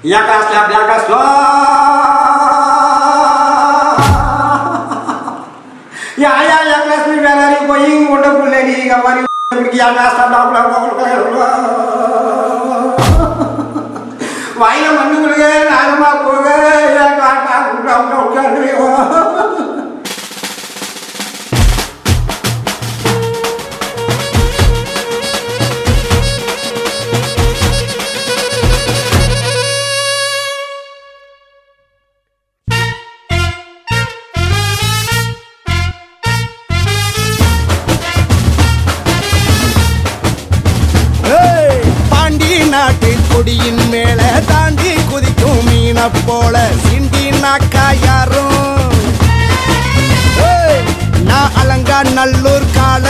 Jakaś dla jaka sła. Ya ya ya kelas ni berari going udah boleh di kamar pergi yang asal bla bla bla வாயில மண்ணு கொடுங்க நாகமா போக ஏன் காட்டா குண்டா உண்டா உட்காந்துருவோ ஏய், பாண்டி நாட்டு கொடியின் மேல தாண்டி குதிக்கும் மீன போல சிண்டி நாக்கா யாரும் ஏய், நான் அலங்கா நல்லூர் கால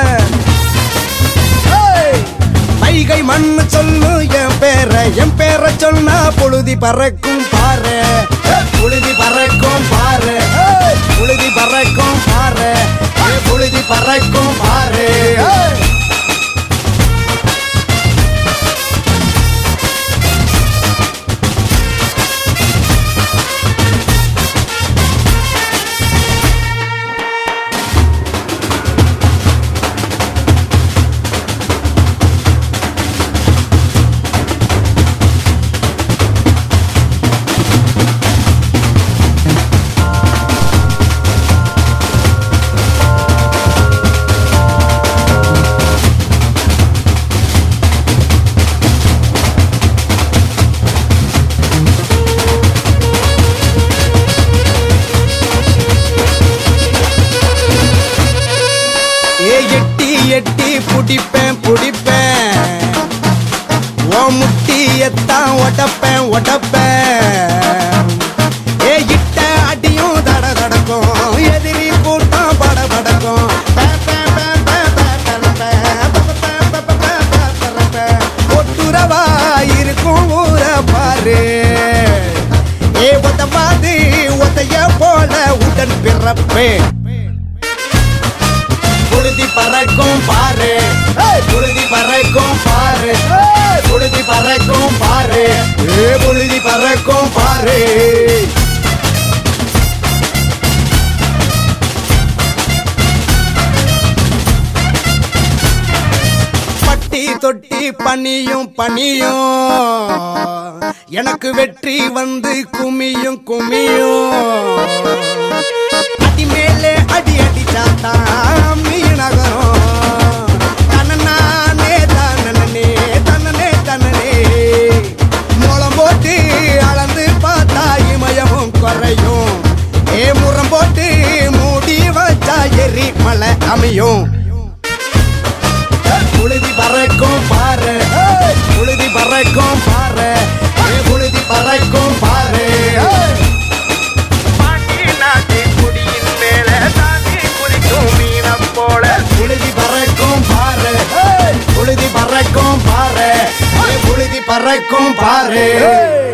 ஏய், வைகை மண்ணு சொல்லு என் பேர என் பேர சொன்னா பொழுதி பறக்கும் பாரு ஏய், புழுதி பறக்கும் பாரு ஏய், புழுதி பறக்கும் பாரு ஏய், புழுதி பறக்கும் பாரு ஏய். ஏ எட்டி எட்டி புடிப்பேன் புடிப்பேன் ஓ முட்டி எத்தான் ஒடப்பேன் ஒடப்பேன் ஏ இட்ட அடியும் தட தடக்கும் எதிரி கூட்டம் பட படக்கும் ஒட்டுறவா இருக்கும் ஊர பாரு ஏ ஒத்த பாது ஒத்தைய போல உடன் பிறப்பேன் புழுதி பறக்கும் பாரு ஏய், புழுதி பறக்கும் பாரு ஏய், புழுதி பறக்கும் பாரு ஏ புழுதி பறக்கும் பாரு பட்டி தொட்டி பனியும் பனியும் எனக்கு வெற்றி வந்து குமியும் குமியும் அடி மேலே அடி அடிச்சாத்தான் மீனகரம் தன்னே தன்னனே தன்னனே தன்னனே மூலம் போட்டு அளந்து பார்த்தா இமயமும் குறையும் ஏ முறம் போட்டு மூடி வச்சா எரி மலை அமையும் புழுதி பறக்கும் பாரு ஏய், புழுதி பறக்கும் பாரு ஏய், புழுதி பறக்கும் பாரு ஏய். பாண்டி நாட்டு குடியின் மேல தாண்டி குதிக்கும் மீனம் போல புழுதி பறக்கும் பாரு ஏய், புழுதி பறக்கும் பாரு ஏய், புழுதி பறக்கும் பாரு